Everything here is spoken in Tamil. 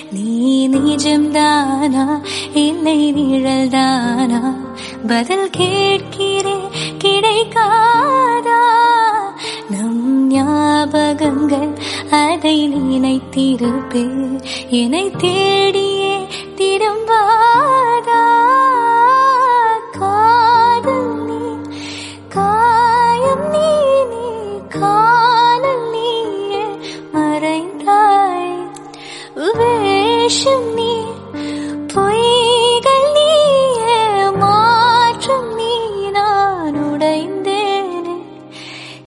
நீ நிஜம்தானா இல்லை நிழல்தானா பதில் கேட்கிறேன் கிடைக்காதா நம் ஞாபகங்கள் அதை நினைத்திருப்பே என்னை தேடியே திரும்பாதா காதல் நீ காயம் நீ நீ காணல் நீயே மறைந்தாய் வேஷம் நீ பொய்